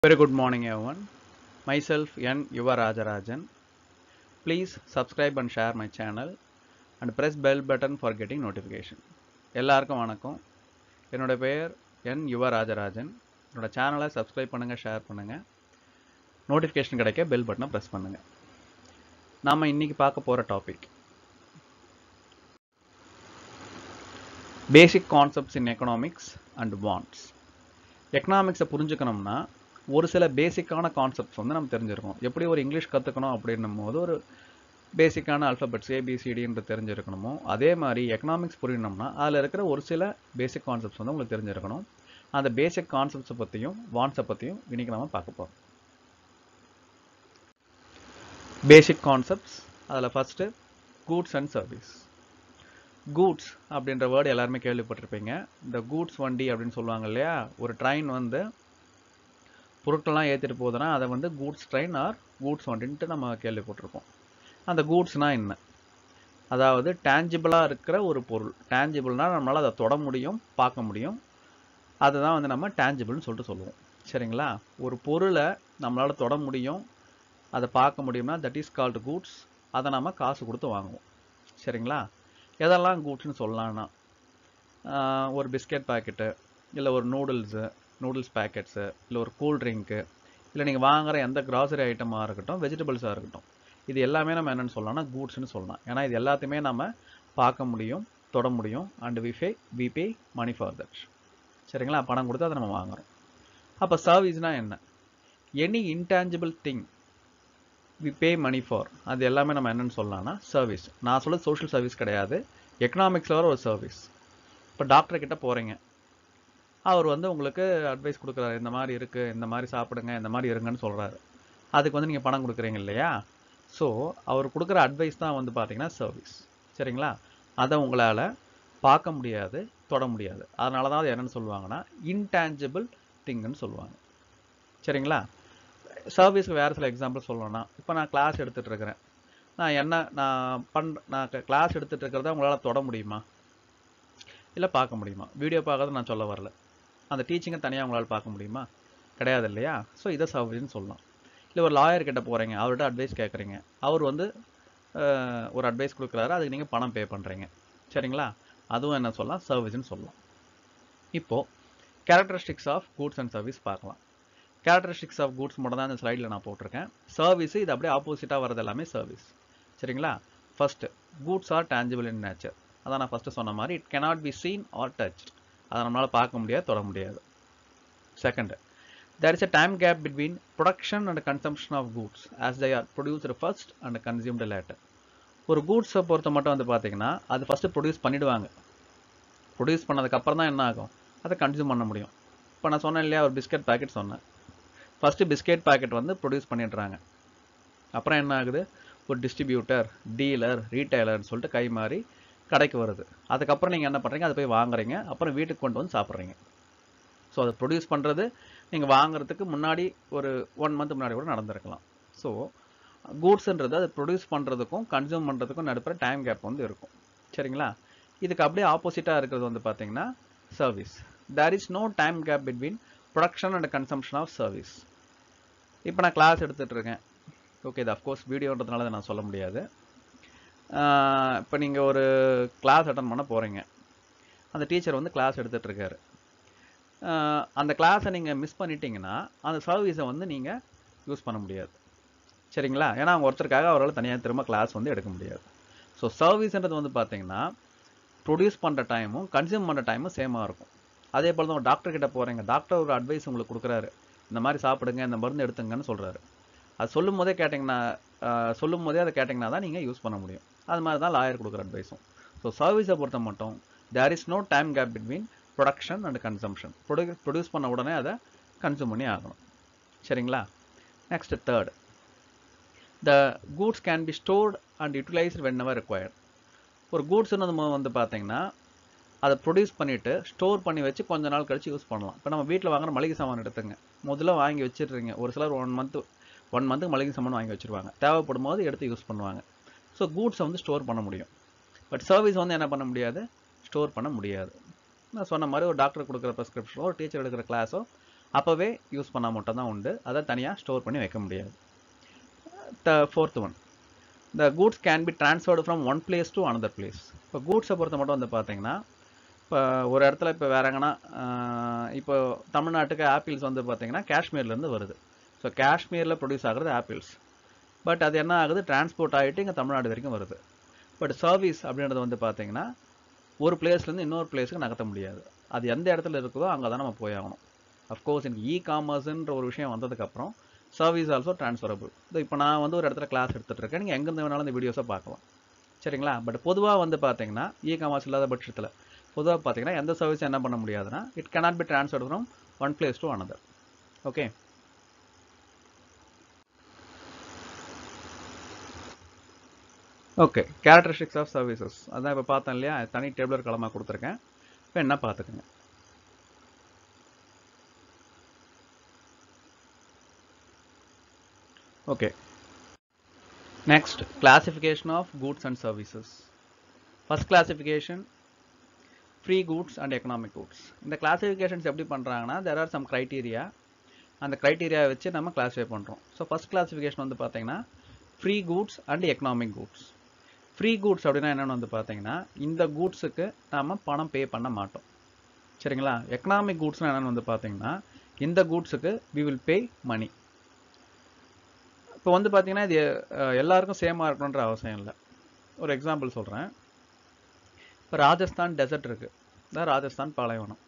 Very good morning everyone. Myself N. Yuva Rajarajan. Please subscribe and share my channel and press bell button for getting notification. எல்லாருக்கும் வணக்கம் என்னோட பெயர் என் யுவ ராஜராஜன் என்னோட சேனலை subscribe பண்ணுங்கள் share பண்ணுங்கள் நோட்டிஃபிகேஷன் கிடைக்க பெல் பட்டனை ப்ரெஸ் பண்ணுங்கள் நாம் இன்னைக்கு பார்க்க போகிற topic basic concepts in economics and wants எக்கனாமிக்ஸை புரிஞ்சுக்கணும்னா ஒரு சில பேசிக்கான கான்செப்ட்ஸ் வந்து நம்ம தெரிஞ்சிருக்கணும் எப்படி ஒரு இங்கிலீஷ் கற்றுக்கணும் அப்படின்னும் போது ஒரு பேசிக்கான அல்ஃபபெட்ஸ் ஏபிசிடின்ற தெரிஞ்சிருக்கணுமோ அதே மாதிரி எக்கனாமிக்ஸ் புரியணும்னா அதில் இருக்கிற ஒரு சில பேசிக் கான்செப்ட்ஸ் வந்து உங்களுக்கு தெரிஞ்சிருக்கணும் அந்த பேசிக் கான்செப்ட்ஸை பற்றியும் வான்ஸை பற்றியும் இன்னைக்கு நம்ம பார்க்க போகிறோம் பேசிக் கான்செப்ட்ஸ் அதில் first goods and service goods அப்படின்ற வேர்டு எல்லாருமே கேள்விப்பட்டிருப்பீங்க இந்த கூட்ஸ் வண்டி அப்படின்னு சொல்லுவாங்க இல்லையா ஒரு ட்ரெயின் வந்து பொருட்கள்லாம் ஏற்றிட்டு போகுதுன்னா அதை வந்து கூட்ஸ் ட்ரெயின் ஆர் கூட்ஸ் வண்டின்ட்டு நம்ம கேள்விப்பட்டிருப்போம் அந்த கூட்ஸ்னால் என்ன அதாவது டேஞ்சிபிளாக இருக்கிற ஒரு பொருள் டேஞ்சிபிள்னால் நம்மளால் அதை தொட முடியும் பார்க்க முடியும் அதுதான் வந்து நம்ம டேஞ்சிபிள்னு சொல்லிட்டு சொல்லுவோம் சரிங்களா ஒரு பொருளை நம்மளால் தொட முடியும் அதை பார்க்க முடியும்னா தட் இஸ் கால்டு கூட்ஸ் அதை நம்ம காசு கொடுத்து வாங்குவோம் சரிங்களா எதெல்லாம் கூட்ஸ்னு சொல்லலாம்னா ஒரு பிஸ்கெட் பாக்கெட்டு இல்லை ஒரு நூடுல்ஸு நூடுல்ஸ் பேக்கெட்ஸு இல்லை ஒரு கூல் ட்ரிங்க்கு இல்லை நீங்கள் வாங்குற எந்த கிராசரி ஐட்டமாக இருக்கட்டும் வெஜிடபிள்ஸாக இருக்கட்டும் இது எல்லாமே நம்ம என்னென்னு சொல்லலாம்னா கூட்ஸ்னு சொல்லலாம் ஏன்னா இது எல்லாத்தையுமே நம்ம பார்க்க முடியும் தொட முடியும் and we pay we pay money for that சரிங்களா பணம் கொடுத்து அதை நம்ம வாங்குறோம் அப்போ சர்வீஸ்னால் என்ன any intangible thing we pay money for அது எல்லாமே நம்ம என்னென்னு சொல்லலாம்னா சர்வீஸ் நான் சொல்ல சோஷியல் சர்வீஸ் கிடையாது எக்கனாமிக்ஸில் வர ஒரு சர்வீஸ் இப்போ டாக்டர் கிட்ட போகிறீங்க அவர் வந்து உங்களுக்கு அட்வைஸ் கொடுக்குறாரு இந்த மாதிரி இருக்குது இந்த மாதிரி சாப்பிடுங்க இந்த மாதிரி இருங்கன்னு சொல்கிறாரு அதுக்கு வந்து நீங்கள் பணம் கொடுக்குறீங்க இல்லையா ஸோ அவர் கொடுக்குற அட்வைஸ் தான் வந்து பார்த்தீங்கன்னா சர்வீஸ் சரிங்களா அதை உங்களால் பார்க்க முடியாது தொட முடியாது அதனால தான் அது என்னென்னு சொல்லுவாங்கன்னா இன்டான்ஜிபிள் திங்குன்னு சொல்லுவாங்க சரிங்களா சர்வீஸ்க்கு வேறு சில எக்ஸாம்பிள் சொல்லணும்னா இப்போ நான் கிளாஸ் எடுத்துகிட்டு இருக்கிறேன் நான் என்ன நான் பண் நான் கிளாஸ் எடுத்துகிட்டு இருக்கிறத உங்களால் தொட முடியுமா இல்லை பார்க்க முடியுமா வீடியோ பார்க்கறது நான் சொல்ல வரல அந்த டீச்சிங்கை தனியாக உங்களால் பார்க்க முடியுமா கிடையாது இல்லையா ஸோ இதை சர்வீஸ்னு சொல்லலாம் இல்லை ஒரு லாயர் கிட்ட போகிறீங்க அவர்கிட்ட அட்வைஸ் கேட்குறீங்க அவர் வந்து ஒரு அட்வைஸ் கொடுக்குறாரு அதுக்கு நீங்கள் பணம் பே பண்ணுறீங்க சரிங்களா அதுவும் என்ன சொல்லலாம் சர்வீஸ்னு சொல்லலாம் இப்போது characteristics of goods and service பார்க்கலாம் கேரக்டரிஸ்டிக்ஸ் ஆஃப் கூட்ஸ் மட்டும் தான் இந்த ஸ்லைடில் நான் போட்டிருக்கேன் சர்வீஸ் இது அப்படியே ஆப்போசிட்டாக வரது எல்லாமே சர்வீஸ் சரிங்களா first goods are tangible in nature அதான் நான் ஃபஸ்ட்டு சொன்ன மாதிரி it cannot be seen or touch அதை நம்மளால் பார்க்க முடியாது தொட முடியாது second there is a time gap between production and consumption of goods as they are produced first and consumed later ஒரு கூட்ஸை பொறுத்த மட்டும் வந்து பார்த்தீங்கன்னா அது ஃபஸ்ட்டு ப்ரொடியூஸ் பண்ணிவிடுவாங்க ப்ரொடியூஸ் பண்ணதுக்கப்புறம் தான் என்ன ஆகும் அதை கன்சியூம் பண்ண முடியும் இப்போ நான் சொன்னேன் இல்லையா ஒரு பிஸ்கெட் பேக்கெட் சொன்னேன் ஃபஸ்ட்டு பிஸ்கெட் பேக்கெட் வந்து ப்ரொடியூஸ் பண்ணிடுறாங்க அப்புறம் என்ன ஆகுது ஒரு டிஸ்ட்ரிபியூட்டர் டீலர் ரீட்டைலர்னு சொல்லிட்டு கை மாறி கடைக்கு வருது அதுக்கப்புறம் நீங்கள் என்ன பண்ணுறீங்க அதை போய் வாங்குறீங்க அப்புறம் வீட்டுக்கு கொண்டு வந்து சாப்பிட்றீங்க ஸோ அதை ப்ரொடியூஸ் பண்ணுறது நீங்கள் வாங்குறதுக்கு முன்னாடி ஒரு ஒன் மந்த் முன்னாடி கூட நடந்திருக்கலாம் ஸோ கூட்ஸுன்றது அதை ப்ரொடியூஸ் பண்ணுறதுக்கும் கன்சியூம் பண்ணுறதுக்கும் நடுப்புற டைம் கேப் வந்து இருக்கும் சரிங்களா இதுக்கு அப்படியே ஆப்போசிட்டாக இருக்கிறது வந்து பார்த்தீங்கன்னா service there is no time gap between production and consumption of service இப்போ நான் கிளாஸ் எடுத்துகிட்டு இருக்கேன் ஓகே இது அஃப்கோர்ஸ் வீடியோன்றதுனால அதை நான் சொல்ல முடியாது இப்போ நீங்கள் ஒரு கிளாஸ் அட்டன் பண்ண போகிறீங்க அந்த டீச்சர் வந்து கிளாஸ் எடுத்துகிட்டு இருக்காரு அந்த கிளாஸை நீங்கள் மிஸ் பண்ணிட்டீங்கன்னா அந்த சர்வீஸை வந்து நீங்கள் யூஸ் பண்ண முடியாது சரிங்களா ஏன்னா அவங்க ஒருத்தருக்காக அவரால் தனியாக திரும்ப கிளாஸ் வந்து எடுக்க முடியாது ஸோ சர்வீஸ்ன்றது வந்து பார்த்தீங்கன்னா ப்ரொடியூஸ் பண்ணுற டைமும் கன்சியூம் பண்ணுற டைமும் சேமாக இருக்கும் அதே போல் தான் ஒரு டாக்டர் கிட்ட போகிறீங்க டாக்டர் ஒரு அட்வைஸ் உங்களுக்கு கொடுக்குறாரு இந்த மாதிரி சாப்பிடுங்க இந்த மருந்து எடுத்துங்கன்னு சொல்கிறாரு அது சொல்லும் போதே கேட்டிங்கன்னா சொல்லும் போதே அதை கேட்டிங்கன்னா தான் நீங்கள் யூஸ் பண்ண முடியும் அது மாதிரி தான் லாயர் கொடுக்குற அட்வைஸும் ஸோ சர்வீஸை பொறுத்த மட்டும் there is no time gap between production and consumption produ produce பண்ண உடனே அதை கன்சூம் பண்ணி ஆகணும் சரிங்களா next third the goods can be stored and utilised whenever required ஒரு கூட்ஸ்னு நம்ம வந்து பார்த்தீங்கன்னா அதை ப்ரொடியூஸ் பண்ணிவிட்டு ஸ்டோர் பண்ணி வச்சு கொஞ்ச நாள் கழிச்சு யூஸ் பண்ணலாம் இப்போ நம்ம வீட்டில் வாங்குற மளிகை சாமான் எடுத்துங்க முதல்ல வாங்கி வச்சிடுறீங்க ஒரு சிலர் ஒன் மந்த் ஒன் மந்த்துக்கு மளிகை சாமான் வாங்கி வச்சுருவாங்க தேவைப்படும் போது எடுத்து யூஸ் பண்ணுவாங்க ஸோ கூட்ஸை வந்து ஸ்டோர் பண்ண முடியும் பட் சர்வீஸ் வந்து என்ன பண்ண முடியாது ஸ்டோர் பண்ண முடியாது நான் சொன்ன மாதிரி ஒரு டாக்டர் கொடுக்குற ப்ரெஸ்கிரிப்ஷனோ ஒரு டீச்சர் எடுக்கிற கிளாஸோ அப்போவே யூஸ் பண்ணால் மட்டும் தான் உண்டு அதை தனியாக ஸ்டோர் பண்ணி வைக்க முடியாது the fourth one the goods can be transferred from one place to another place இப்போ கூட்ஸை பொறுத்த மட்டும் வந்து பார்த்தீங்கன்னா இப்போ ஒரு இடத்துல இப்போ வேற எங்கன்னா இப்போ தமிழ்நாட்டுக்கு ஆப்பிள்ஸ் வந்து பார்த்தீங்கன்னா காஷ்மீர்லேருந்து வருது ஸோ காஷ்மீரில் ப்ரொடியூஸ் ஆகுறது ஆப்பிள்ஸ் பட் அது என்ன ஆகுது டிரான்ஸ்போர்ட் ஆகிட்டு இங்கே தமிழ்நாடு வரைக்கும் வருது பட் சர்வீஸ் அப்படின்றது வந்து பார்த்தீங்கன்னா ஒரு பிளேஸ்லேருந்து இன்னொரு பிளேஸுக்கு நகர்த்த முடியாது அது எந்த இடத்துல இருக்குதோ அங்கே தான் நம்ம போய் ஆகணும் அஃப்கோர்ஸ் எனக்கு இ காமர்ஸ்ன்ற ஒரு விஷயம் வந்ததுக்கப்புறம் சர்வீஸ் ஆல்சோ ட்ரான்ஸ்ஃபரபிள் இப்போ நான் வந்து ஒரு இடத்துல கிளாஸ் எடுத்துகிட்டு இருக்கேன் நீங்கள் எங்கேருந்து வேணாலும் இந்த வீடியோஸை பார்க்கலாம் சரிங்களா பட் பொதுவாக வந்து பார்த்தீங்கன்னா இ காமர்ஸ் இல்லாத பட்சத்தில் பொதுவாக பார்த்தீங்கன்னா எந்த சர்வீஸும் என்ன பண்ண முடியாதுன்னா it cannot be transferred from one place to another okay okay characteristics of services அதான் இப்போ பார்த்தேன் இல்லையா தனி டேபிளர் களமாக கொடுத்துருக்கேன் இப்போ என்ன பார்த்துக்குங்க okay next classification of goods and services first classification free goods and economic goods இந்த கிளாசிஃபிகேஷன்ஸ் எப்படி பண்ணுறாங்கன்னா தெர் ஆர் சம் க்ரைட்டீரியா அந்த க்ரைட்டீரியா வச்சு நம்ம கிளாஸிஃபை பண்ணுறோம் ஸோ ஃபர்ஸ்ட் கிளாசிஃபிகேஷன் வந்து பார்த்தீங்கன்னா free goods and economic goods free goods அப்படின்னா என்னென்னு வந்து பார்த்தீங்கன்னா இந்த கூட்ஸுக்கு நாம் பணம் பே பண்ண மாட்டோம் சரிங்களா எக்கனாமிக் கூட்ஸ்னால் என்னென்னு வந்து பார்த்தீங்கன்னா இந்த கூட்ஸுக்கு வி வில் பே மணி இப்போ வந்து பார்த்தீங்கன்னா இது அஹ், எல்லாருக்கும் சேமாக இருக்கணுன்ற அவசியம் இல்லை ஒரு எக்ஸாம்பிள் சொல்கிறேன் இப்போ ராஜஸ்தான் டெசர்ட் இருக்குது இதான் ராஜஸ்தான் பாலைவனம்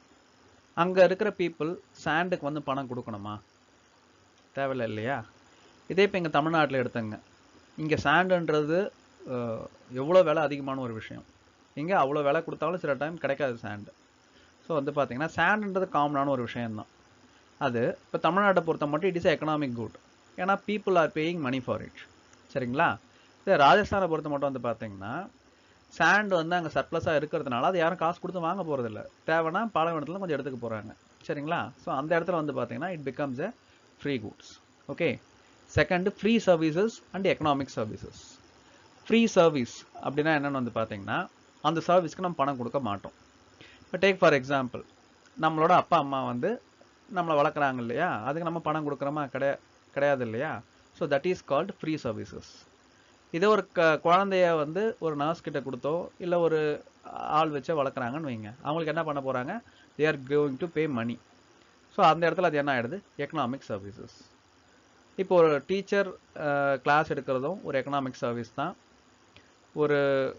அங்கே இருக்கிற பீப்புள் சாண்டுக்கு வந்து பணம் கொடுக்கணுமா தேவையில்லை இல்லையா இதே இப்போ இங்கே தமிழ்நாட்டில் எடுத்துங்க இங்கே சாண்டுன்றது எவ்வளோ விலை அதிகமான ஒரு விஷயம் இங்கே அவ்வளோ விலை கொடுத்தாலும் சில டைம் கிடைக்காது சாண்டு ஸோ வந்து பார்த்தீங்கன்னா சாண்டுன்றது காமனான ஒரு விஷயம்தான் அது இப்போ தமிழ்நாட்டை பொறுத்த மட்டும் இட் இஸ் எக்கனாமிக் குட் ஏன்னா people are paying money for it சரிங்களா இதே ராஜஸ்தானை பொறுத்த மட்டும் வந்து பார்த்தீங்கன்னா சாண்ட் வந்து அங்கே சர்ப்ளஸாக இருக்கிறதுனால அது யாரும் காசு கொடுத்து வாங்க போகிறதில்ல தேவைன்னா பாலைவனத்தில் கொஞ்சம் எடுத்துக்க போகிறாங்க சரிங்களா ஸோ அந்த இடத்துல வந்து பார்த்தீங்கன்னா it becomes a free goods okay second free services and economic services free service அப்படின்னா என்னென்னு வந்து பார்த்தீங்கன்னா அந்த சர்வீஸ்க்கு நம்ம பணம் கொடுக்க மாட்டோம் இப்போ டேக் ஃபார் எக்ஸாம்பிள் நம்மளோட அப்பா அம்மா வந்து நம்மளை வளர்க்குறாங்க இல்லையா அதுக்கு நம்ம பணம் கொடுக்குறோமா கிடையா கிடையாது இல்லையா so that is called free services இதே ஒரு க குழந்தைய வந்து ஒரு நர்ஸ் கிட்ட கொடுத்தோ இல்லை ஒரு ஆள் வச்சோ வளர்க்குறாங்கன்னு வைங்க அவங்களுக்கு என்ன பண்ண போகிறாங்க they are going to pay money so அந்த இடத்துல அது என்ன ஆயிடுது எக்கனாமிக் சர்வீசஸ் இப்போ ஒரு டீச்சர் கிளாஸ் எடுக்கிறதும் ஒரு எக்கனாமிக் சர்வீஸ் தான் ஒரு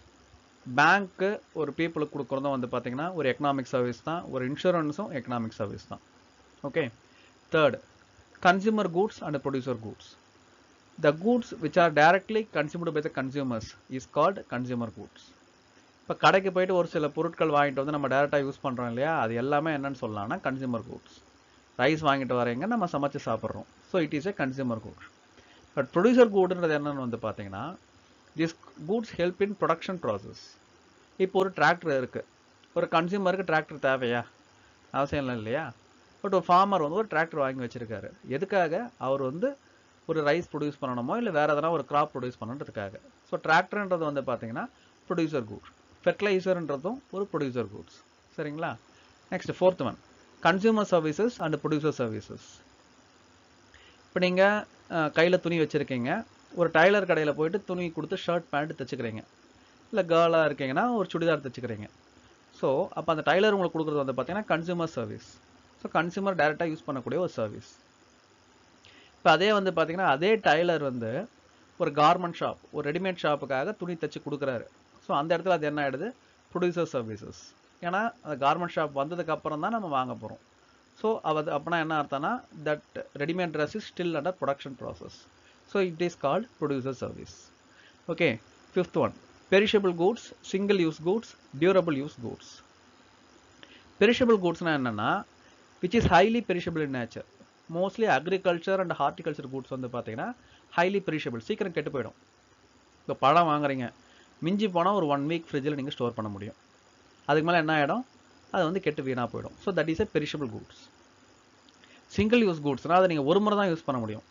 பேங்க்கு ஒரு பீப்புளுக்கு கொடுக்குறதும் வந்து பார்த்தீங்கன்னா ஒரு எக்கனாமிக் சர்வீஸ் தான் ஒரு இன்சூரன்ஸும் எக்கனாமிக் சர்வீஸ் தான் okay third consumer goods and producer goods the goods which are directly consumed by the consumers is called consumer goods இப்போ கடைக்கு போயிட்டு ஒரு சில பொருட்கள் வாங்கிட்டு வந்து நம்ம டேரெக்டாக யூஸ் பண்ணுறோம் இல்லையா அது எல்லாமே என்னன்னு சொல்லலாம்னா கன்சியூமர் கூட்ஸ் ரைஸ் வாங்கிட்டு வரீங்க நம்ம சமைச்சு சாப்பிட்றோம் so it is a consumer good but producer கூடுன்றது என்னன்னு வந்து பார்த்தீங்கன்னா this goods help in production process இப்போ ஒரு டிராக்டர் இருக்குது ஒரு கன்சியூமருக்கு டிராக்டர் தேவையா அவசியம் இல்லை இல்லையா பட் ஒரு ஃபார்மர் வந்து ஒரு டிராக்டர் வாங்கி வச்சிருக்காரு எதுக்காக அவர் வந்து ஒரு ரைஸ் ப்ரொடியூஸ் பண்ணணுமோ இல்லை வேறு எதனா ஒரு கிராப் ப்ரொடியூஸ் பண்ணணுன்றதுக்காக ஸோ டிராக்டர்ன்றது வந்து பார்த்தீங்கன்னா ப்ரொடியூசர் குட் ஃபெர்டிலைசர்ன்றதும் ஒரு ப்ரொடியூசர் குட்ஸ் சரிங்களா next fourth one consumer services and producer services இப்போ நீங்கள் கையில் துணி வச்சுருக்கீங்க ஒரு டைலர் கடையில் போயிட்டு துணி கொடுத்து ஷர்ட் பேண்ட் தைச்சுக்கிறீங்க இல்லை கேர்ளாக இருக்கீங்கன்னா ஒரு சுடிதார் தைச்சுக்கிறீங்க ஸோ அப்போ அந்த டைலர் உங்களுக்கு கொடுக்குறது வந்து பார்த்தீங்கன்னா கன்சியூமர் சர்வீஸ் ஸோ கன்சியூமர் டேரெக்டாக யூஸ் பண்ணக்கூடிய ஒரு சர்வீஸ் இப்போ அதே வந்து பார்த்தீங்கன்னா அதே டைலர் வந்து ஒரு கார்மெண்ட் ஷாப் ஒரு ரெடிமேட் ஷாப்புக்காக துணி தைச்சு கொடுக்குறாரு ஸோ அந்த இடத்துல அது என்ன ஆயிடுது ப்ரொடியூசர் சர்வீசஸ் ஏன்னா அந்த கார்மெண்ட் ஷாப் வந்ததுக்கு அப்புறம் தான் நம்ம வாங்க போகிறோம் ஸோ அது அப்படின்னா என்ன அர்த்தம்னா that readymade dress is still under production process so it is called producer service okay fifth one perishable goods single use goods durable use goods perishable கூட்ஸ்னால் என்னென்னா which is highly perishable in nature mostly agriculture and horticulture goods வந்து பார்த்தீங்கன்னா highly perishable சீக்கிரம் கெட்டு போயிடும் இப்போ பழம் வாங்குறீங்க மிஞ்சி போனால் ஒரு ஒன் வீக் ஃப்ரிட்ஜில் நீங்கள் ஸ்டோர் பண்ண முடியும் அதுக்கு மேலே என்ன ஆகிடும் அது வந்து கெட்டு வீணாக போயிடும் so that is a perishable goods single use கூட்ஸ்னால் அதை நீங்கள் ஒரு முறை தான் யூஸ் பண்ண முடியும்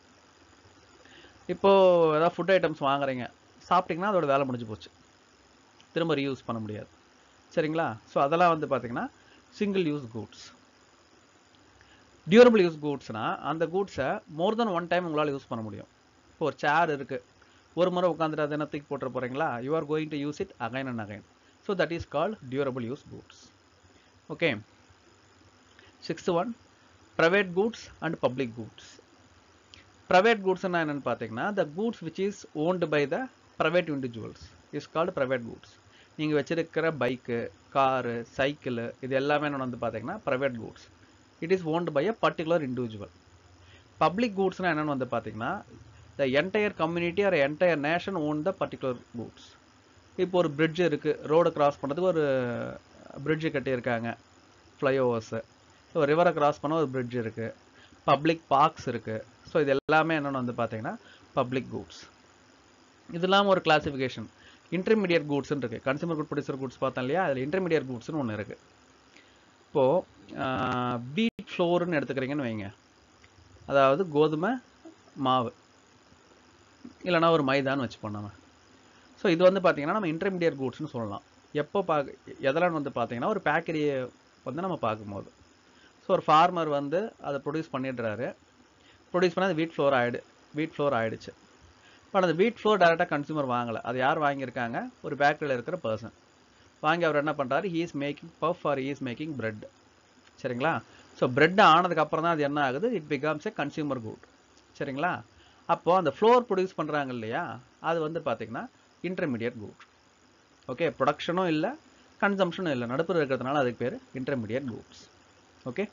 இப்போது ஏதாவது ஃபுட் ஐட்டம்ஸ் வாங்குறீங்க சாப்பிட்டீங்கன்னா அதோட வேலை முடிஞ்சு போச்சு திரும்ப ரீயூஸ் பண்ண முடியாது சரிங்களா ஸோ அதெல்லாம் வந்து பார்த்தீங்கன்னா single use goods durable use கூட்ஸ்னா அந்த கூட்ஸை மோர் தென் ஒன் டைம் உங்களால் யூஸ் பண்ண முடியும் இப்போ ஒரு சேர் இருக்கு ஒரு முறை உட்காந்துட்டு அதை என்ன தூக்கி போட்டுற போறீங்களா you are going to use it again and again so that is called durable use goods okay sixth one private goods and public goods private கூட்ஸ்னா என்னன்னு பார்த்தீங்கன்னா the goods which is owned by the private individuals is called private goods நீங்கள் வச்சிருக்கிற bike car cycle இது எல்லாமே என்ன வந்து பார்த்தீங்கன்னா private goods it is owned by a particular individual public கூட்ஸ்னா என்னன்னு வந்து பார்த்தீங்கன்னா the entire community or entire nation own the particular goods இப்போ ஒரு பிரிட்ஜ் இருக்குது ரோடு கிராஸ் பண்ணுறதுக்கு ஒரு பிரிட்ஜு கட்டியிருக்காங்க ஃப்ளைஓவர்ஸு ஒரு ரிவரை கிராஸ் பண்ண ஒரு பிரிட்ஜ் இருக்குது பப்ளிக் பார்க்ஸ் இருக்குது ஸோ இது எல்லாமே என்னென்னு வந்து பார்த்தீங்கன்னா பப்ளிக் கூட்ஸ் இது இல்லாமல் ஒரு கிளாசிஃபிகேஷன் இன்டர்மீடியட் கூட்ஸ்னு இருக்குது கன்சூமர் குட் ப்ரொடியூசர் கூட்ஸ் பார்த்தோம் இல்லையா அதில் இன்டர்மீடியட் கூட்ஸ்னு ஒன்று இருக்குது இப்போது வீட் ஃப்ளோர்னு எடுத்துக்கிறீங்கன்னு வைங்க அதாவது கோதுமை மாவு இல்லைனா ஒரு மைதான்னு வச்சுப்போம் நம்ம ஸோ இது வந்து பார்த்தீங்கன்னா நம்ம இன்டர்மீடியட் கூட்ஸ்னு சொல்லலாம் எப்போ பார்க்க எதெல்லாம் வந்து பார்த்தீங்கன்னா ஒரு பேக்கரியை வந்து நம்ம பார்க்கும்போது ஸோ ஒரு ஃபார்மர் வந்து அதை ப்ரொடியூஸ் பண்ணிடுறாரு ப்ரொடியூஸ் பண்ணி அது வீட் ஃப்ளோர் ஆயிடு வீட் ஃப்ளோர் ஆயிடுச்சு பட் அந்த வீட் ஃப்ளோர் டேரெக்டாக கன்சூமர் வாங்கலை அது யார் வாங்கியிருக்காங்க ஒரு பேக்கரியில் இருக்கிற பர்சன் வாங்கி அவர் என்ன பண்ணுறாரு he is making puff or he is making bread சரிங்களா ஸோ பிரெட் ஆனதுக்கு அப்புறம் தான் அது என்ன ஆகுது it becomes a consumer good சரிங்களா அப்போது அந்த ஃப்ளோர் ப்ரொடியூஸ் பண்ணுறாங்க இல்லையா அது வந்து பார்த்தீங்கன்னா இன்டர்மீடியட் குட் ஓகே ப்ரொடக்ஷனும் இல்லை கன்சம்ஷனும் இல்லை நடுப்புற இருக்கிறதுனால அதுக்கு பேர் intermediate goods okay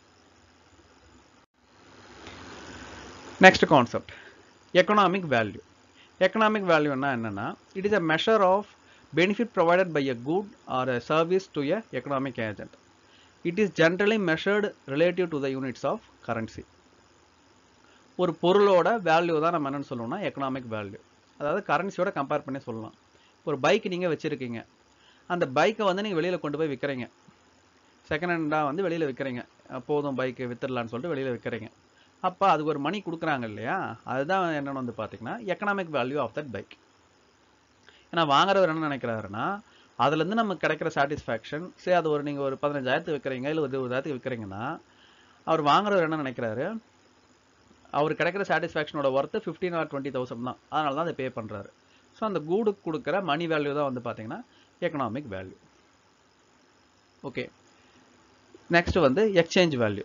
next concept economic value economic வேல்யூன்னா என்னென்னா it is a measure of benefit provided by a good or a service to a economic agent it is generally measured relative to the units of currency ஒரு பொருளோட value தான் நம்ம என்னென்னு சொல்லணும்னா economic value அதாவது கரன்சியோட compare பண்ணி சொல்லலாம் ஒரு பைக் நீங்கள் வச்சுருக்கீங்க அந்த பைக்கை வந்து நீங்கள் வெளியில் கொண்டு போய் விற்கிறீங்க செகண்ட் ஹேண்டாக வந்து வெளியில் விற்கிறீங்க போதும் பைக்கு வித்துடலான்னு சொல்லிட்டு வெளியில் விற்கிறீங்க அப்போ அதுக்கு ஒரு மணி கொடுக்குறாங்க இல்லையா அதுதான் என்னென்னு வந்து பார்த்தீங்கன்னா economic value of that bike ஏன்னா வாங்குறவர் என்ன நினைக்கிறாருன்னா அதுலேருந்து நமக்கு கிடைக்கிற சாட்டிஸ்ஃபேக்ஷன் சரி அது ஒரு நீங்கள் ஒரு பதினஞ்சாயிரத்துக்கு விற்கிறீங்க இல்லை ஒரு இருபதாயிரத்துக்கு விற்கிறீங்கன்னா அவர் வாங்குறவர் என்ன நினைக்கிறாரு அவர் கிடைக்கிற சாட்டிஸ்ஃபேக்ஷனோட worth fifteen or twenty thousand தான் அதனால தான் அதை பே பண்ணுறாரு ஸோ அந்த கூடுக்கு கொடுக்குற மணி வேல்யூ தான் வந்து பார்த்தீங்கன்னா எக்கனாமிக் வேல்யூ ஓகே நெக்ஸ்ட் வந்து எக்ஸ்சேஞ்ச் வேல்யூ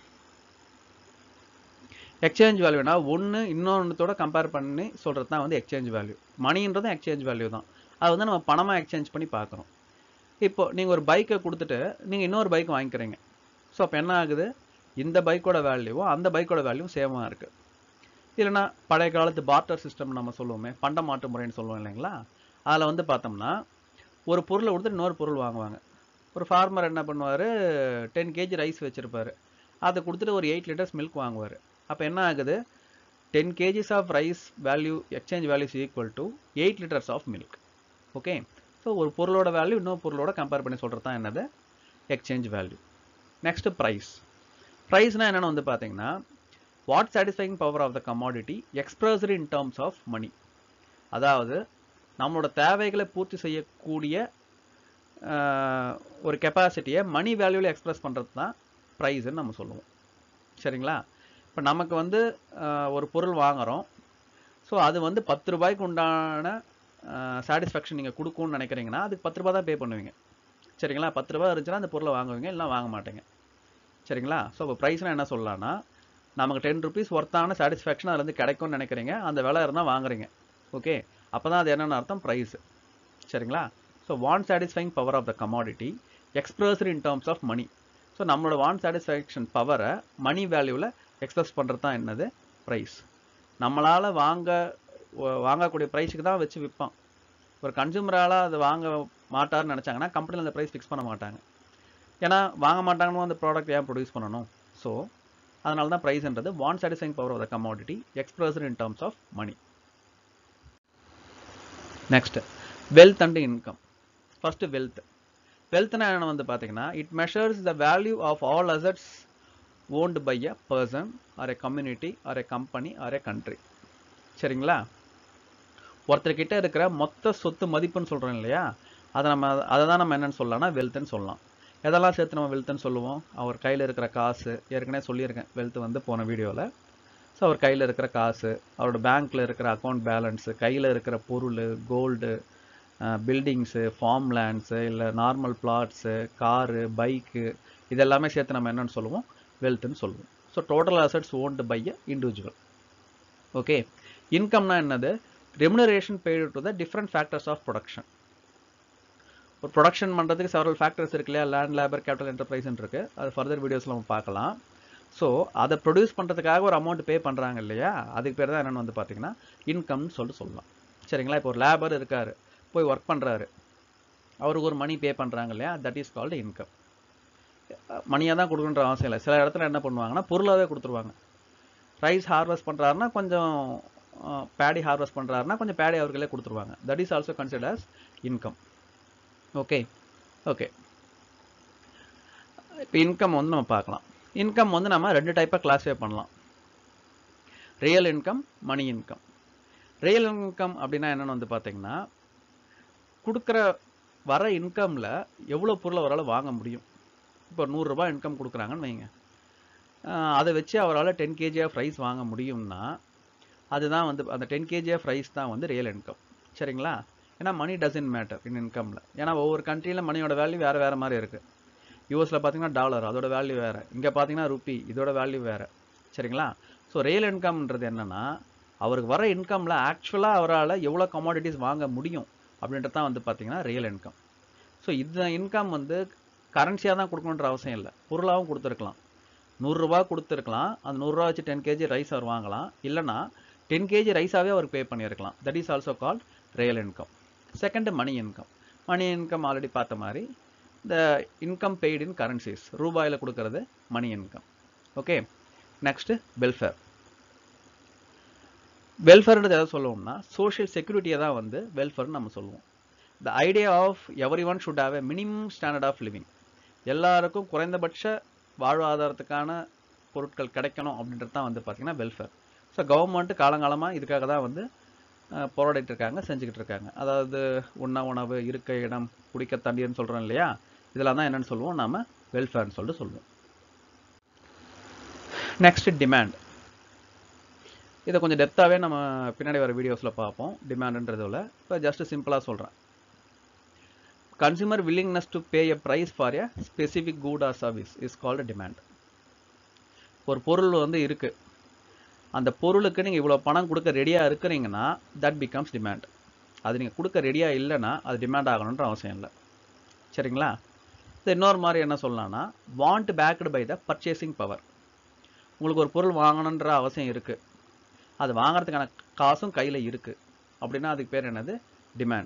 எக்ஸ்சேஞ்ச் வேல்யூனா ஒன்று இன்னொன்றத்தோட கம்பேர் பண்ணி சொல்கிறது தான் வந்து எக்ஸ்சேஞ்ச் வேல்யூ மணின்றதும் எக்ஸ்சேஞ்ச் வேல்யூ தான் அது வந்து நம்ம பணமாக எக்ஸ்சேஞ்ச் பண்ணி பார்க்குறோம் இப்போ நீங்கள் ஒரு பைக்கை கொடுத்துட்டு நீங்கள் இன்னொரு பைக் வாங்கிக்கிறீங்க ஸோ அப்போ என்ன ஆகுது இந்த பைக்கோட வேல்யூவும் அந்த பைக்கோட வேல்யூவும் சேமாக இருக்குது இல்லைனா பழைய காலத்து பார்ட்டர் சிஸ்டம் நம்ம சொல்லுவோமே பண்ட மாட்டு முறைன்னு சொல்லுவோம் இல்லைங்களா அதில் வந்து பார்த்தோம்னா ஒரு பொருளை கொடுத்துட்டு இன்னொரு பொருள் வாங்குவாங்க ஒரு ஃபார்மர் என்ன பண்ணுவார் டென் கேஜி ரைஸ் வச்சுருப்பாரு அதை கொடுத்துட்டு ஒரு எயிட் லிட்டர்ஸ் மில்க் வாங்குவார் அப்போ என்ன ஆகுது ten KGs of rice value exchange values equal to eight litres of milk okay so ஒரு பொருளோட வேல்யூ இன்னொரு பொருளோட கம்பேர் பண்ணி சொல்கிறது தான் என்னது எக்ஸ்சேஞ்ச் வேல்யூ நெக்ஸ்ட் ப்ரைஸ் ப்ரைஸ்னால் என்னென்னு வந்து பார்த்தீங்கன்னா what satisfying power of the commodity expressed in terms of money அதாவது நம்மளோட தேவைகளை பூர்த்தி செய்யக்கூடிய ஒரு கெப்பாசிட்டியை மணி வேல்யூவில் எக்ஸ்பிரஸ் பண்ணுறது தான் ப்ரைஸ்ன்னு நம்ம சொல்லுவோம் சரிங்களா இப்போ நமக்கு வந்து ஒரு பொருள் வாங்குகிறோம் ஸோ அது வந்து பத்து ரூபாய்க்கு உண்டான சாட்டிஸ்ஃபேக்ஷன் நீங்கள் கொடுக்கும்னு நினைக்கிறீங்கன்னா அதுக்கு பத்து ரூபா தான் பே பண்ணுவீங்க சரிங்களா பத்து ரூபா இருந்துச்சுன்னா அந்த பொருளை வாங்குவீங்க இல்லை வாங்க மாட்டீங்க சரிங்களா ஸோ இப்போ ப்ரைஸ்னால் என்ன சொல்லலாம்னா நமக்கு டென் ருபீஸ் ஒர்த்தான சாட்டிஸ்ஃபேக்ஷன் அதுலேருந்து கிடைக்கும்னு நினைக்கிறீங்க அந்த விலை இருந்தால் வாங்குறீங்க ஓகே அப்போ தான் அது என்னென்ன அர்த்தம் ப்ரைஸ் சரிங்களா so want satisfying power of the commodity expressed in terms of money so நம்மளோட வான் சாட்டிஸ்ஃபேக்ஷன் பவரை மணி வேல்யூவில் எக்ஸ்பிரஸ் பண்ணுறது தான் என்னது ப்ரைஸ் நம்மளால் வாங்க வாங்கக்கூடிய ப்ரைஸுக்கு தான் வச்சு விற்பான் ஒரு கன்சூமரால் அதை வாங்க மாட்டார்னு நினச்சாங்கன்னா கம்பெனியில் அந்த ப்ரைஸ் ஃபிக்ஸ் பண்ண மாட்டாங்க ஏன்னா வாங்க மாட்டாங்கன்னு அந்த ப்ராடக்ட் ஏன் ப்ரொடியூஸ் பண்ணணும் ஸோ அதனால தான் ப்ரைஸ்ன்றது want satisfying power of the commodity expressed in terms of money next wealth and income first wealth வெல்த்னா என்ன வந்து பார்த்தீங்கன்னா it measures the value of all assets owned by a person or a community or a company or a country சரிங்களா ஒருத்தர்கிட்ட இருக்கிற மொத்த சொத்து மதிப்புன்னு சொல்கிறோம் இல்லையா அதை நம்ம அதை தான் நம்ம என்னென்னு சொல்லலாம்னா வெல்த்னு சொல்லலாம் எதெல்லாம் சேர்த்து நம்ம வெல்த்னு சொல்லுவோம் அவர் கையில் இருக்கிற காசு ஏற்கனவே சொல்லியிருக்கேன் வெல்த் வந்து போன வீடியோவில் ஸோ அவர் கையில் இருக்கிற காசு அவரோட பேங்க்கில் இருக்கிற அக்கௌண்ட் பேலன்ஸு கையில் இருக்கிற பொருள் கோல்டு பில்டிங்ஸு ஃபார்ம் லேண்ட்ஸு இல்லை நார்மல் பிளாட்ஸு காரு பைக்கு இதெல்லாமே சேர்த்து நம்ம என்னன்னு சொல்லுவோம் வெல்த்னு சொல்லுவோம் so total assets owned by a individual okay இன்கம்னா என்னது remuneration paid to the different factors of production ஒரு ப்ரொடக்ஷன் பண்ணுறதுக்கு செவரல் ஃபேக்டர்ஸ் இருக்கு இல்லையா லேண்ட் லேபர் கேபிட்டல் என்டர்பிரைஸ்னு இருக்கு அது ஃபர்தர் வீடியோஸில் நம்ம பார்க்கலாம் ஸோ அதை ப்ரொடியூஸ் பண்ணுறதுக்காக ஒரு அமௌண்ட் பே பண்ணுறாங்க இல்லையா அதுக்கு பேர் தான் என்னென்னு வந்து பார்த்தீங்கன்னா இன்கம்னு சொல்லிட்டு சொல்லலாம் சரிங்களா இப்போ ஒரு லேபர் இருக்கார் போய் ஒர்க் பண்ணுறாரு அவருக்கு ஒரு மணி பே பண்ணுறாங்க இல்லையா தட் இஸ் கால்டு இன்கம் மணியாக தான் கொடுக்கணுன்ற அவசியம் இல்லை சில இடத்துல என்ன பண்ணுவாங்கன்னா பொருளாகவே கொடுத்துருவாங்க ரைஸ் ஹார்வெஸ்ட் பண்ணுறாருன்னா கொஞ்சம் பேடி ஹார்வெஸ்ட் பண்ணுறாருன்னா கொஞ்சம் பேடி அவர்களே கொடுத்துருவாங்க that is also consider as income okay okay இப்போ இன்கம் வந்து நம்ம பார்க்கலாம் இன்கம் வந்து நம்ம ரெண்டு டைப்பாக கிளாஸிஃபை பண்ணலாம் real income money income real income அப்படின்னா என்னென்னு வந்து பார்த்தீங்கன்னா கொடுக்குற வர இன்கமில் எவ்வளோ பொருளை அவரால் வாங்க முடியும் இப்போ நூறுரூபா இன்கம் கொடுக்குறாங்கன்னு வைங்க அதை வச்சு அவரால் டென் கேஜி ஆஃப் ரைஸ் வாங்க முடியும்னா அதுதான் வந்து அந்த டென் கேஜி ஆஃப் ரைஸ் தான் வந்து ரியல் இன்கம் சரிங்களா ஏன்னா மணி டசன்ட் மேட்டர் இன் இன்கமில் ஏன்னா ஒவ்வொரு கண்ட்ரியில் மணியோட வேல்யூ வேறு வேறு மாதிரி இருக்குது யூஎஸில் பார்த்தீங்கன்னா டாலர் அதோட வேல்யூ வேறு இங்கே பார்த்தீங்கன்னா ருப்பி இதோட வேல்யூ வேறு சரிங்களா ஸோ ரியல் இன்கம்ன்றது என்னென்னா அவருக்கு வர இன்கமில் ஆக்சுவலாக அவரால் எவ்வளோ கமாடிட்டிஸ் வாங்க முடியும் அப்படின்றது தான் வந்து பார்த்தீங்கன்னா ரியல் இன்கம் ஸோ இந்த இன்கம் வந்து கரன்சியாக தான் கொடுக்கணுன்ற அவசியம் இல்லை பொருளாகவும் கொடுத்துருக்கலாம் நூறுரூவா கொடுத்துருக்கலாம் அந்த நூறுரூவா வச்சு டென் கேஜி ரைஸ் அவர் வாங்கலாம் இல்லைனா டென் கேஜி ரைஸாகவே அவருக்கு பே பண்ணியிருக்கலாம் that is also called real income second money income money income already பார்த்த மாதிரி இந்த இன்கம் பெய்டு இன் கரன்சிஸ் ரூபாயில் கொடுக்கறது money income okay next welfare வெல்ஃபேர்ன்றது எதை சொல்லுவோம்னா சோஷியல் செக்யூரிட்டியை தான் வந்து வெல்ஃபேர்னு நம்ம சொல்லுவோம் the idea of every one should have a minimum standard of living எல்லாருக்கும் குறைந்தபட்ச வாழ்வாதாரத்துக்கான பொருட்கள் கிடைக்கணும் அப்படின்றது தான் வந்து பார்த்திங்கன்னா வெல்ஃபேர் ஸோ கவர்மெண்ட்டு காலங்காலமாக இதுக்காக தான் வந்து போராடிட்டு இருக்காங்க செஞ்சுக்கிட்டு இருக்காங்க அதாவது உண்ண உணவு இருக்க இடம் குடிக்க தண்ணீர்னு சொல்கிறோம் இல்லையா இதெல்லாம் தான் என்னென்னு சொல்லுவோம் நாம் வெல்ஃபேர்னு சொல்லிட்டு சொல்லுவோம் நெக்ஸ்ட் டிமாண்ட் இதை கொஞ்சம் டெப்த்தாகவே நம்ம பின்னாடி வர வீடியோஸில் பார்ப்போம் டிமாண்டுன்றதில் இப்போ ஜஸ்ட் சிம்பிளாக சொல்கிறேன் consumer willingness to pay a price for a specific good or service is called demand ஒரு பொருள் வந்து இருக்குது அந்த பொருளுக்கு நீங்கள் இவ்வளோ பணம் கொடுக்க ரெடியாக இருக்கிறீங்கன்னா தட் பிகம்ஸ் டிமாண்ட் அது நீங்கள் கொடுக்க ரெடியாக இல்லைன்னா அது டிமாண்ட் ஆகணுன்ற அவசியம் இல்லை சரிங்களா இது இன்னொரு மாதிரி என்ன சொல்லலாம்னா want backed by the purchasing power உங்களுக்கு ஒரு பொருள் வாங்கணுன்ற அவசியம் இருக்குது அது வாங்குறதுக்கான காசும் கையில் இருக்குது அப்படின்னா அதுக்கு பேர் என்னது டிமாண்ட்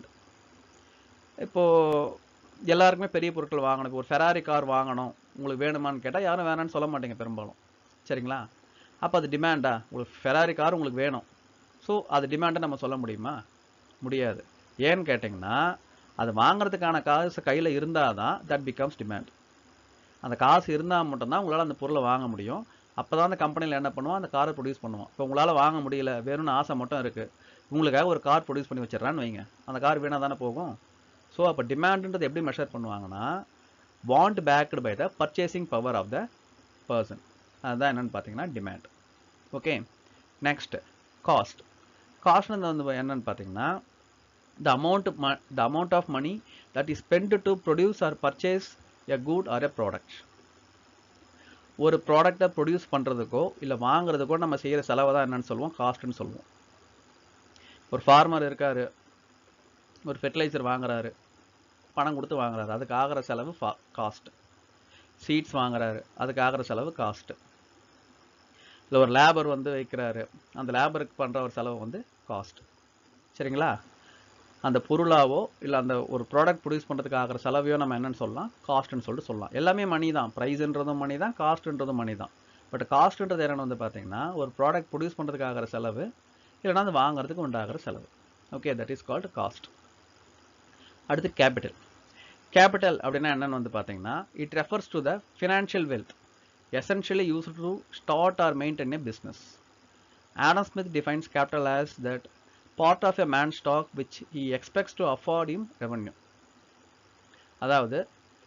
இப்போது எல்லாருக்குமே பெரிய பொருட்கள் வாங்கணும் இப்போ ஒரு ஃபெராரி கார் வாங்கணும் உங்களுக்கு வேணுமான்னு கேட்டால் யாரும் வேணான்னு சொல்ல மாட்டீங்க பெரும்பாலும் சரிங்களா அப்போ அது டிமாண்டா உங்களுக்கு ஃபெராரி கார் உங்களுக்கு வேணும் ஸோ அது டிமாண்டை நம்ம சொல்ல முடியுமா முடியாது ஏன்னு கேட்டிங்கன்னா அது வாங்குறதுக்கான காசு கையில் இருந்தால் தான் தட் பிகம்ஸ் டிமாண்ட் அந்த காசு இருந்தால் மட்டும்தான் உங்களால் அந்த பொருளை வாங்க முடியும் அப்போ தான் அந்த கம்பெனியில் என்ன பண்ணுவோம் அந்த காரை ப்ரொடியூஸ் பண்ணுவோம் இப்போ உங்களால் வாங்க முடியல வேணும்னு ஆசை மட்டும் இருக்குது உங்களுக்காக ஒரு கார் ப்ரொடியூஸ் பண்ணி வச்சிடறான்னு வைங்க அந்த கார் வீணாக தானே போகும் ஸோ அப்போ டிமாண்டுன்றது எப்படி மெஷர் பண்ணுவாங்கன்னா want backed by the purchasing power of the person அதுதான் என்னென்னு பார்த்தீங்கன்னா டிமாண்ட் ஓகே நெக்ஸ்ட் காஸ்ட் காஸ்ட்னு வந்து என்னன்னு பார்த்தீங்கன்னா the amount the amount of money that is spend to produce or purchase a good or a product ஒரு ப்ராடக்டை produce பண்ணுறதுக்கோ இல்லை வாங்குறதுக்கோ நம்ம செய்கிற செலவை தான் என்னன்னு சொல்லுவோம் காஸ்ட்னு சொல்லுவோம் ஒரு ஃபார்மர் இருக்கார் ஒரு ஃபெர்டிலைசர் வாங்குறாரு பணம் கொடுத்து வாங்குறாரு அதுக்கு ஆகிற செலவு ஃபா காஸ்ட் சீட்ஸ் வாங்குறாரு அதுக்கு ஆகிற செலவு காஸ்ட்டு இல்லை ஒரு லேபர் வந்து வைக்கிறாரு அந்த லேபருக்கு பண்ணுற ஒரு செலவு வந்து காஸ்ட் சரிங்களா அந்த பொருளாவோ இல்லை அந்த ஒரு ப்ராடக்ட் ப்ரொடியூஸ் பண்ணுறதுக்கு ஆகிற செலவையோ நம்ம என்னன்னு சொல்லலாம் காஸ்ட்னு சொல்லிட்டு சொல்லலாம் எல்லாமே மணி தான் ப்ரைஸ்ன்றதும் மணி தான் காஸ்ட்ன்றதும் மணி தான் பட் காஸ்ட்ன்றது என்னென்னு வந்து பார்த்தீங்கன்னா ஒரு ப்ராடக்ட் ப்ரொடியூஸ் பண்ணுறதுக்கு ஆகிற செலவு இல்லைனா அது வாங்குறதுக்கு உண்டாகிற செலவு okay that is called cost அடுத்து கேபிட்டல் கேபிட்டல் அப்படின்னா என்னன்னு வந்து பார்த்தீங்கன்னா it refers to the financial wealth essentially used to start or maintain a business. Adam Smith defines capital as that part of a man's stock which he expects to afford him revenue. அதாவது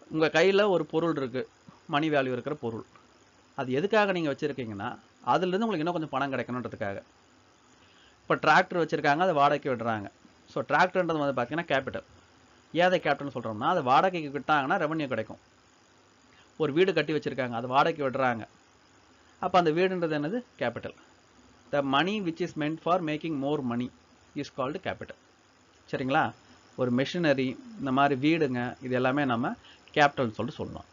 உங்கள் கையில் ஒரு பொருள் இருக்குது மணி value இருக்கிற பொருள் அது எதுக்காக நீங்கள் வச்சுருக்கீங்கன்னா அதுலேருந்து உங்களுக்கு இன்னும் கொஞ்சம் பணம் கிடைக்கணுன்றதுக்காக இப்போ டிராக்டர் வச்சுருக்காங்க அதை வாடகைக்கு விடுறாங்க ஸோ டிராக்டர்ன்றது வந்து பார்த்தீங்கன்னா கேபிட்டல் ஏன் அதை கேபிட்டல்னு சொல்கிறோம்னா அது வாடகைக்கு விட்டாங்கன்னா ரெவன்யூ கிடைக்கும் ஒரு வீடு கட்டி வச்சுருக்காங்க அது வாடகைக்கு விடுறாங்க அப்போ அந்த வீடுன்றது என்னது capital the money which is meant for making more money is called capital சரிங்களா ஒரு மெஷினரி இந்த மாதிரி வீடுங்க இது எல்லாமே நம்ம கேபிட்டல்னு சொல்லிட்டு சொல்லலாம்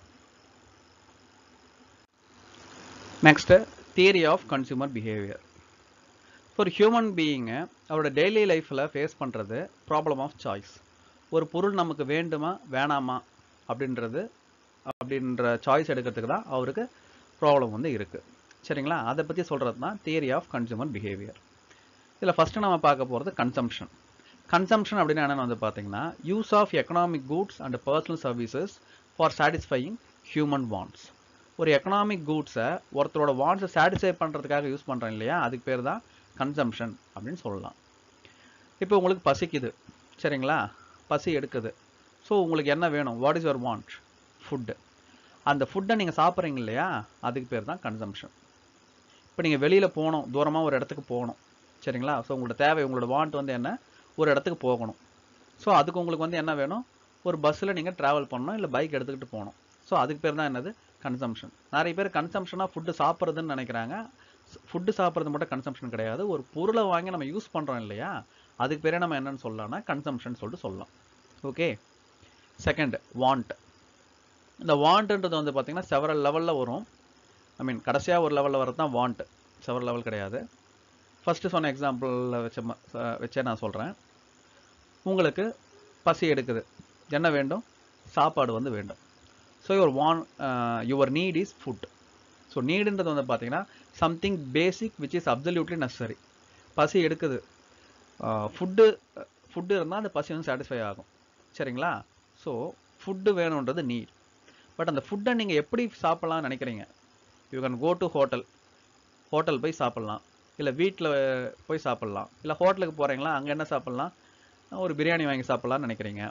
next theory of consumer behaviour ஒரு ஹியூமன் பீயிங்கை அவரோட டெய்லி லைஃப்பில் ஃபேஸ் பண்ணுறது ப்ராப்ளம் ஆஃப் சாய்ஸ் ஒரு பொருள் நமக்கு வேண்டுமா வேணாமா அப்படின்றது அப்படின்ற சாய்ஸ் எடுக்கிறதுக்கு தான் அவருக்கு ப்ராப்ளம் வந்து இருக்குது சரிங்களா அதை பற்றி சொல்கிறது தான் தியரி ஆஃப் கன்சியூமர் பிஹேவியர் இதில் ஃபஸ்ட்டு நம்ம பார்க்க போகிறது கன்சம்ஷன் கன்சம்ஷன் அப்படின்னு என்னென்னு வந்து பார்த்தீங்கன்னா use of economic goods and personal services for satisfying human wants ஒரு எக்கனாமிக் கூட்ஸை ஒருத்தரோட வாண்ட்ஸை சாட்டிஸ்ஃபை பண்ணுறதுக்காக யூஸ் பண்ணுறோம் இல்லையா அதுக்கு பேர் தான் கன்சம்ஷன் அப்படின்னு சொல்லலாம் இப்போ உங்களுக்கு பசிக்குது சரிங்களா பசி எடுக்குது ஸோ உங்களுக்கு என்ன வேணும் what is your want food அந்த ஃபுட்டை நீங்கள் சாப்பிட்றீங்க இல்லையா அதுக்கு பேர் தான் கன்சம்ஷன் இப்போ நீங்கள் வெளியில் போகணும் தூரமாக ஒரு இடத்துக்கு போகணும் சரிங்களா ஸோ உங்களோட தேவை உங்களோட வாண்ட் வந்து என்ன ஒரு இடத்துக்கு போகணும் ஸோ அதுக்கு உங்களுக்கு வந்து என்ன வேணும் ஒரு பஸ்ஸில் நீங்கள் ட்ராவல் பண்ணணும் இல்லை பைக் எடுத்துக்கிட்டு போகணும் ஸோ அதுக்கு பேர் தான் என்னது கன்சம்ஷன் நிறைய பேர் கன்சம்ஷனாக ஃபுட்டு சாப்பிட்றதுன்னு நினைக்கிறாங்க ஃபுட்டு சாப்பிட்றது மட்டும் கன்சம்ஷன் கிடையாது ஒரு பொருளை வாங்கி நம்ம யூஸ் பண்ணுறோம் இல்லையா அதுக்கு பேரே நம்ம என்னன்னு சொல்லலாம்னா கன்சம்ஷன் சொல்லிட்டு சொல்லலாம் ஓகே செகண்ட் வாண்ட் இந்த வாண்ட்ன்றது வந்து பார்த்தீங்கன்னா செவரல் லெவலில் வரும் ஐ மீன் கடைசியாக ஒரு லெவலில் வரது தான் வாண்ட் செவரல் லெவல் கிடையாது ஃபஸ்ட்டு சொன்ன எக்ஸாம்பிளில் வச்ச ம- ச- வச்சே நான் சொல்கிறேன் உங்களுக்கு பசி எடுக்குது என்ன வேண்டும் சாப்பாடு வந்து வேண்டும் so your want your need is food so நீடுன்றது வந்து பார்த்தீங்கன்னா something basic which is absolutely necessary பசி எடுக்குது ஃபுட்டு ஃபுட்டு இருந்தால் அந்த பசி வந்து சாட்டிஸ்ஃபை ஆகும் சரிங்களா ஸோ ஃபுட்டு வேணுன்றது நீட் பட் அந்த ஃபுட்டை நீங்கள் எப்படி சாப்பிட்லாம்னு நினைக்கிறீங்க you can go to hotel hotel போய் சாப்பிட்லாம் இல்லை வீட்டில் போய் சாப்பிட்லாம் இல்லை ஹோட்டலுக்கு போகிறீங்களா அங்கே என்ன சாப்பிட்லாம் ஒரு பிரியாணி வாங்கி சாப்பிட்லாம்னு நினைக்கிறீங்க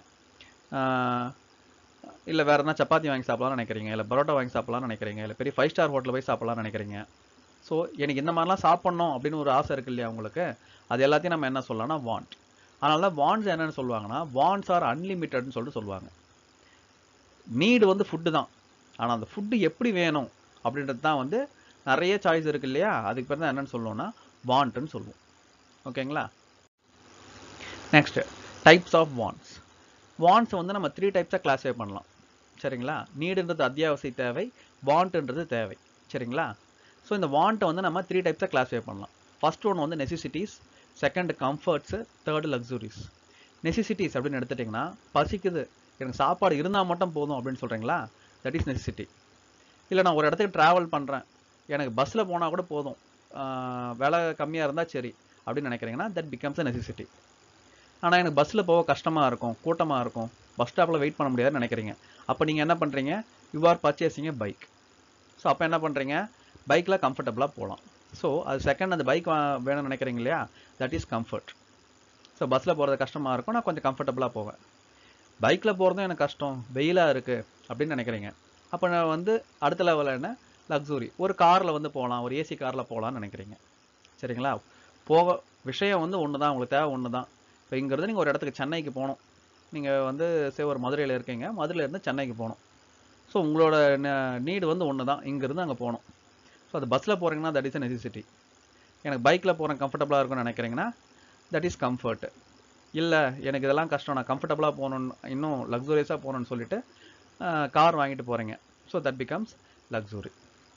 இல்லை வேறு எதனா சப்பாத்தி வாங்கி சாப்பிட்லாம்னு நினைக்கிறீங்க இல்லை பரோட்டா வாங்கி சாப்பிட்லாம்னு நினைக்கிறீங்க இல்லை பெரிய ஃபைவ் ஸ்டார் ஹோட்டலில் போய் சாப்பிட்லாம்னு நினைக்கிறீங்க ஸோ எனக்கு இந்த மாதிரிலாம் சாப்பிட்ணும் அப்படின்னு ஒரு ஆசை இருக்கு இல்லையா உங்களுக்கு அது எல்லாத்தையும் நம்ம என்ன சொல்லலாம்னா வாண்ட் அதனால தான் வாண்ட்ஸ் என்னன்னு சொல்லுவாங்கன்னா வாண்ட்ஸ் ஆர் அன்லிமிட்டட்னு சொல்லிட்டு சொல்லுவாங்க நீடு வந்து ஃபுட்டு தான் ஆனால் அந்த ஃபுட்டு எப்படி வேணும் அப்படின்றது தான் வந்து நிறைய சாய்ஸ் இருக்கு இல்லையா அதுக்கு பேர் தான் என்னன்னு சொல்லுவோம்னா வாண்ட்னு சொல்லுவோம் ஓகேங்களா next types of wants wants வந்து நம்ம த்ரீ டைப்ஸாக கிளாஸிஃபை பண்ணலாம் சரிங்களா நீடுன்றது அத்தியாவசிய தேவை வாண்ட்ன்றது தேவை சரிங்களா ஸோ இந்த வாண்ட்டை வந்து நம்ம த்ரீ டைப்ஸாக கிளாஸிஃபை பண்ணலாம் ஃபர்ஸ்ட் ஒன் வந்து necessities second comforts third luxuries necessities அப்படின்னு எடுத்துட்டிங்கன்னா பசிக்குது எனக்கு சாப்பாடு இருந்தால் மட்டும் போதும் அப்படின்னு சொல்கிறீங்களா தட் இஸ் நெசசிட்டி இல்லை நான் ஒரு இடத்துக்கு ட்ராவல் பண்ணுறேன் எனக்கு பஸ்ஸில் போனால் கூட போதும் ஆஹ் விலை கம்மியாக இருந்தால் சரி அப்படின்னு நினைக்கிறீங்கன்னா தட் பிகம்ஸ் அ நெசசிட்டி ஆனால் எனக்கு பஸ்ஸில் போக கஷ்டமாக இருக்கும் கூட்டமாக இருக்கும் பஸ் ஸ்டாப்பில் வெயிட் பண்ண முடியாதுன்னு நினைக்கிறீங்க அப்போ நீங்கள் என்ன பண்ணுறீங்க you are purchasing a bike so அப்போ என்ன பண்ணுறீங்க பைக்கில் கம்ஃபர்டபுளாக போகலாம் ஸோ அது செகண்ட் அந்த பைக் வேணும்னு நினைக்கிறீங்க இல்லையா தட் இஸ் கம்ஃபர்ட் ஸோ பஸ்ஸில் போகிறது கஷ்டமாக இருக்கும் நான் கொஞ்சம் கம்ஃபர்டபுளாக போவேன் பைக்கில் போகிறதும் எனக்கு கஷ்டம் வெயிலாக இருக்குது அப்படின்னு நினைக்கிறீங்க அப்போ நான் வந்து அடுத்த லெவலில் என்ன லக்ஸுரி ஒரு காரில் வந்து போகலாம் ஒரு ஏசி காரில் போகலான்னு நினைக்கிறீங்க சரிங்களா போக விஷயம் வந்து ஒன்று தான் உங்களுக்கு தேவை ஒன்று தான் இப்போ இங்கேருந்து நீங்கள் ஒரு இடத்துக்கு சென்னைக்கு போகணும் நீங்கள் வந்து சே ஒரு மதுரையில் இருக்கீங்க மதுரையிலேருந்து சென்னைக்கு போகணும் ஸோ உங்களோட நீடு வந்து ஒன்று தான் இங்கேருந்து அங்கே போகணும் ஸோ அது பஸ்ஸில் போகிறீங்கன்னா தட் இஸ் அ நெசசிட்டி எனக்கு பைக்கில் போகிறேன் கம்ஃபர்டபுளாக இருக்கும்னு நினைக்கிறீங்கன்னா தட் இஸ் கம்ஃபர்ட் இல்லை எனக்கு இதெல்லாம் கஷ்டம் நான் கம்ஃபர்டபுளாக போகணுன்னு இன்னும் லக்ஸூரியஸாக போகணுன்னு சொல்லிட்டு கார் வாங்கிட்டு போகிறீங்க so that becomes luxury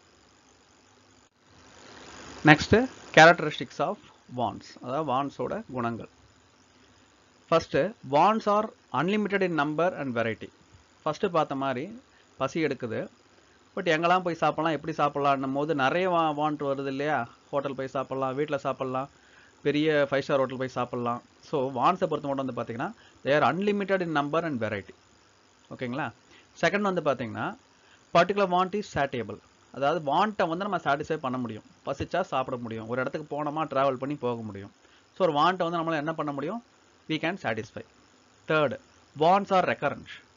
next characteristics of wants அதாவது வாண்ட்ஸோட குணங்கள் first wants are unlimited in number and variety first பார்த்த மாதிரி பசி எடுக்குது பட் எங்கெல்லாம் போய் சாப்பிட்லாம் எப்படி சாப்பிட்லான்னும் போது நிறைய வா வாண்ட் வருது இல்லையா ஹோட்டல் போய் சாப்பிட்லாம் வீட்டில் சாப்பிட்லாம் பெரிய ஃபைவ் ஸ்டார் ஹோட்டல் போய் சாப்பிட்லாம் ஸோ வாண்ட்ஸை பொறுத்த மட்டும் வந்து பார்த்தீங்கன்னா they're unlimited in number and variety ஓகேங்களா செகண்ட் வந்து பார்த்தீங்கன்னா பர்டிகுலர் வாண்ட் இஸ் சாட்டியபிள் அதாவது வாண்ட்டை வந்து நம்ம சாட்டிஸ்ஃபை பண்ண முடியும் பசிச்சா சாப்பிட முடியும் ஒரு இடத்துக்கு போனோமா ட்ராவல் பண்ணி போக முடியும் ஸோ ஒரு வாண்ட்டை வந்து நம்மளால் என்ன பண்ண முடியும் we can satisfy third wants are recurrence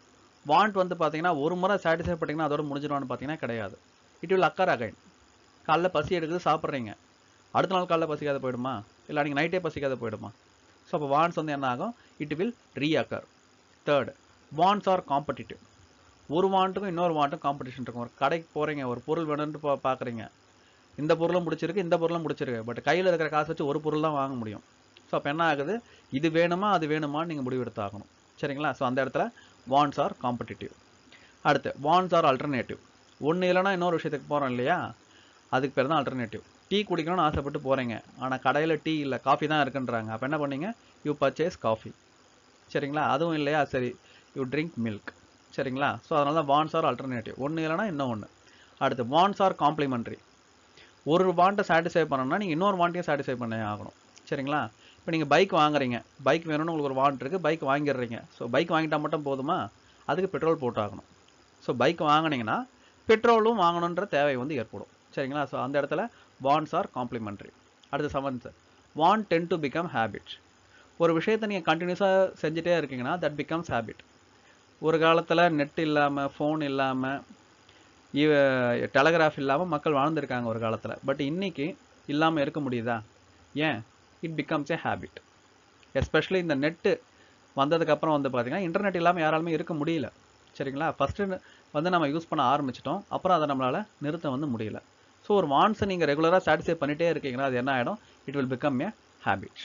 want வந்து பார்த்தீங்கன்னா ஒரு முறை சாட்டிஸ்ஃபை பண்ணிங்கன்னா அதோட முடிஞ்சிடும்னு பார்த்தீங்கன்னா கிடையாது இட் வில் அக்கர் அகைன் காலைல பசி எடுக்குது சாப்பிட்றீங்க அடுத்த நாள் காலைல பசிக்காத போயிடுமா இல்லை நீங்கள் நைட்டே பசிக்காத போயிடுமா ஸோ அப்போ வாண்ட்ஸ் வந்து என்ன ஆகும் it will reoccur third wants are competitive ஒரு வாண்ட்டுக்கும் இன்னொரு வாண்ட்டும் காம்படிஷன் இருக்கும் ஒரு கடைக்கு போகிறீங்க ஒரு பொருள் வேணும்னு பா பார்க்குறீங்க இந்த பொருளும் பிடிச்சிருக்கு இந்த பொருளும் பிடிச்சிருக்கு பட் கையில் இருக்கிற காசு வச்சு ஒரு பொருள் தான் வாங்க முடியும் ஸோ அப்போ என்ன ஆகுது இது வேணுமா அது வேணுமான்னு நீங்கள் முடிவெடுத்து ஆகணும் சரிங்களா ஸோ அந்த இடத்துல வாண்ட்ஸ் ஆர் காம்படிட்டிவ் அடுத்து வாண்ட்ஸ் ஆர் அல்டர்னேட்டிவ் ஒன்று இல்லைன்னா இன்னொரு விஷயத்துக்கு போகிறோம் இல்லையா அதுக்கு பேர் தான் அல்டர்னேட்டிவ் டீ குடிக்கணும்னு ஆசைப்பட்டு போகிறீங்க ஆனால் கடையில் டீ இல்லை காஃபி தான் இருக்குன்றாங்க அப்போ என்ன பண்ணீங்க யூ பர்ச்சேஸ் காஃபி சரிங்களா அதுவும் இல்லையா சரி யூ ட்ரிங்க் மில்க் சரிங்களா ஸோ அதனால தான் வாண்ட்ஸ் ஆர் அல்டர்னேட்டிவ் ஒன்று இல்லைன்னா இன்னும் ஒன்று அடுத்து வாண்ட்ஸ் ஆர் காம்ப்ளிமெண்ட்ரி ஒரு வாண்ட்டை சாட்டிஸ்ஃபை பண்ணணும்னா நீங்கள் இன்னொரு வாண்ட்டையும் சாட்டிஸ்ஃபை பண்ண ஆகணும் சரிங்களா இப்போ நீங்கள் பைக் வாங்குறீங்க பைக் வேணும்னு உங்களுக்கு ஒரு வாண்ட் இருக்குது பைக் வாங்கிடுறீங்க ஸோ பைக் வாங்கிட்டா மட்டும் போதுமா அதுக்கு பெட்ரோல் போட்டு ஆகணும் ஸோ பைக் வாங்குனீங்கன்னா பெட்ரோலும் வாங்கணுன்ற தேவை வந்து ஏற்படும் சரிங்களா ஸோ அந்த இடத்துல வாண்ட்ஸ் ஆர் காம்ப்ளிமெண்ட்ரி அடுத்து seventh want tend to become habit ஒரு விஷயத்தை நீங்கள் கண்டினியூஸாக செஞ்சுட்டே இருக்கீங்கன்னா தட் பிகம்ஸ் ஹேபிட் ஒரு காலத்தில் நெட் இல்லாமல் ஃபோன் இல்லாமல் இவ டெலகிராஃப் இல்லாமல் மக்கள் வாழ்ந்திருக்காங்க ஒரு காலத்தில் பட் இன்னைக்கு இல்லாமல் இருக்க முடியுதா ஏன் it becomes a habit especially இந்த நெட்டு வந்ததுக்கப்புறம் வந்து பார்த்தீங்கன்னா இன்டர்நெட் இல்லாமல் யாராலுமே இருக்க முடியல சரிங்களா ஃபஸ்ட்டு வந்து நம்ம யூஸ் பண்ண ஆரம்பிச்சிட்டோம் அப்புறம் அதை நம்மளால் நிறுத்த வந்து முடியல ஸோ ஒரு வான்ஸை நீங்கள் ரெகுலராக சாட்டிஸ்ஃபை பண்ணிகிட்டே இருக்கீங்கன்னா அது என்ன ஆகிடும் it will become a habit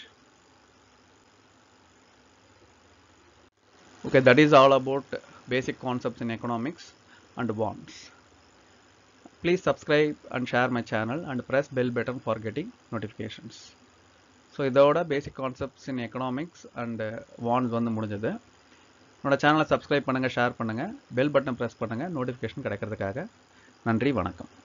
okay that is all about basic concepts in economics and bonds please subscribe and share my channel and press bell button for getting notifications so இதோட basic concepts in economics and wants வந்து முடிஞ்சது என்னோட சேனலை subscribe பண்ணுங்கள் share பண்ணுங்கள் bell button press பண்ணுங்கள் notification கிடைக்கிறதுக்காக நன்றி வணக்கம்